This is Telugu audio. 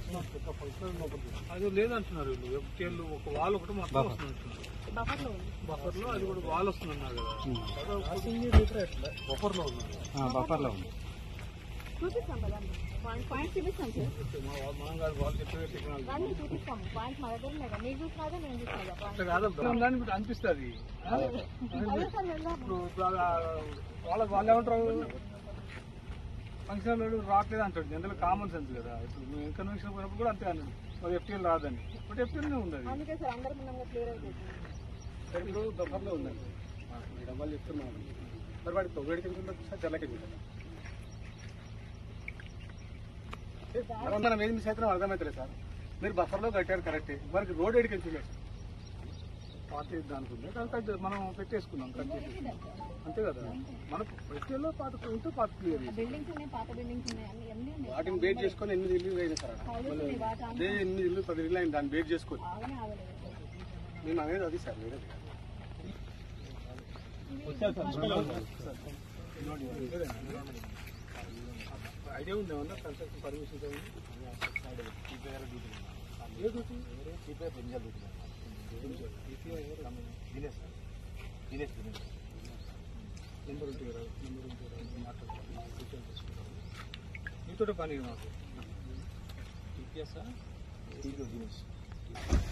అది లేదంటున్నారు వీళ్ళు ఎఫ్టీఎల్ ఒక వాల్ ఒకటి మొత్తం వస్తుంది అంటున్నారు బఫర్ లో ఉంది బఫర్ లో అది కూడా వాల్ వస్తుంది అన్నారు కదా బఫర్ లో ఉన్నారు బఫర్ లో ఉంది చూపిస్తాం కదా పాయింట్ పాయింట్ చూపిస్తాం సార్ మా- మనం కాదు వాళ్ళు చెప్పే టెక్నాలజీ దాన్ని చూపిస్తాం పాయింట్ మా దగ్గర ఉన్నాయి కదా మీరు చూసినాగా నేను చూసినా పాయింట్ అట్లా కాదబ్బా దానికి కూడా అనిపిస్తుంది అదే సార్ వెళ్దాం ఇప్పుడు వాళ్ళ వాళ్ళ- వాళ్ళు ఏమంటారు ఫంక్షన్ వాళ్ళు రావట్లేదు అంటాడు జనరల్ కామన్ సెన్స్ కదా ఇప్పుడు మేము కన్వెన్షన్ పోయినప్పుడు కూడా అంతే అన్నాడు మరి ఎఫ్టీఎల్ రాదని బట్ ఎఫ్టీఎల్నే ఉంది అది అందుకే సార్ అందరి ముందు క్లియర్ అయిపోతుంది ఇప్పుడు బఫర్లో ఉందండి ఈ డబ్బాలు చెప్తున్నాం మరి వాడికి వేడికి సార్ తెల్లకి మనం ఏం మిస్ అవుతున్నాం అర్థమవుతలేదు సార్ మీరు బఫర్లో కట్టారు కరెక్టే మరి రోడ్ ఎడికి ఎందుకు పాత దానికి ఉంది కానీ కట్ చే- మనం పెట్టేసుకున్నాం కట్ చేసి అంతే కదా మనకు ఎఫ్టీఎల్లో పాత ఉంటే పాత క్లియర్ బిల్డింగ్స్ ఉన్నాయి పాత బిల్డింగ్స్ ఉన్నాయి అన్ని అన్ని ఉన్నాయి వాటిని బేట్ చేసుకొని ఎనిమిది ఇల్లు అయినాయి సార్ హౌసెస్ ఉన్నాయి వాటి అదే ఎనిమిది ఇల్లు పది ఇల్లు అయింది దాన్ని బేట్ చేసుకొని ఆగనే ఆగలేదు నేను అనేది అది సార్ వేరే ఐడియా ఉంది ఏమన్నా కన్స్ట్రక్షన్ పర్మిషన్ ఏ డ్యూటీ నెంబర్ ఉంటుంది కదా నెంబర్ ఉంటుంది కదా మాట్లాడుకుంటాం మీతో పని మాకు టీపీఎస్